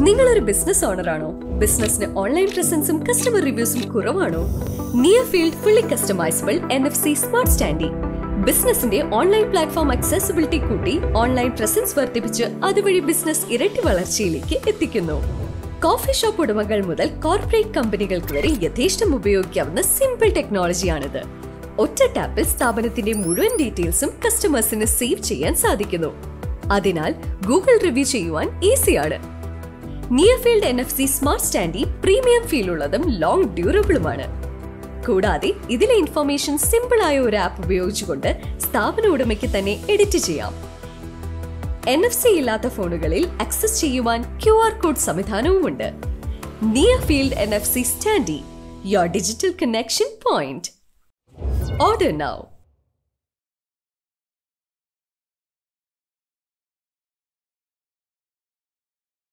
നിങ്ങളൊരു business owner ആണോ ബിസിനസിന് online പ്രസൻസും customer റിവ്യൂസും കുറവാണോ near field fully customisable N F C smart standee ബിസിനസിന്റെ ഓൺലൈൻ പ്ലാറ്റ്ഫോം അക്സസിബിലിറ്റി കൂട്ടി ഓൺലൈൻ പ്രസൻസ് വർദ്ധിപ്പിച്ച് അതുവഴി ബിസിനസ് ഇരട്ടി വളർച്ചയിലേക്ക് എത്തിക്കുന്നു കോഫി ഷോപ്പ് ഉടമകൾ മുതൽ കോർപ്പറേറ്റ് കമ്പനികൾക്ക് വരെ യഥേഷ്ടം ഉപയോഗിക്കാവുന്ന സിമ്പിൾ ടെക്നോളജിയാണിത് ഒറ്റ ടാപ്പിൽ സ്ഥാപനത്തിന്റെ മുഴുവൻ ഡീറ്റെയിൽസും കസ്റ്റമേഴ്സിന് സേവ് ചെയ്യാൻ സാധിക്കുന്നു അതിനാൽ ഗൂഗിൾ റിവ്യൂ ചെയ്യുവാൻ ഈസിയാണ് near field N F C smart standee premium feel ഉള്ളതും ലോങ് ഡ്യൂറബിളുമാണ് കൂടാതെ ഇതിലെ ഇൻഫർമേഷൻ സിമ്പിൾ ആയ ഒരു ആപ്പ് ഉപയോഗിച്ചുകൊണ്ട് സ്ഥാപന ഉടമയ്ക്ക് തന്നെ എഡിറ്റ് ചെയ്യാം എൻ എഫ് സി ഇല്ലാത്ത ഫോണുകളിൽ ആക്സസ് ചെയ്യുവാൻ ക്യു ആർ കോഡ് സംവിധാനവുമുണ്ട് near field N F C standee your digital connection point order now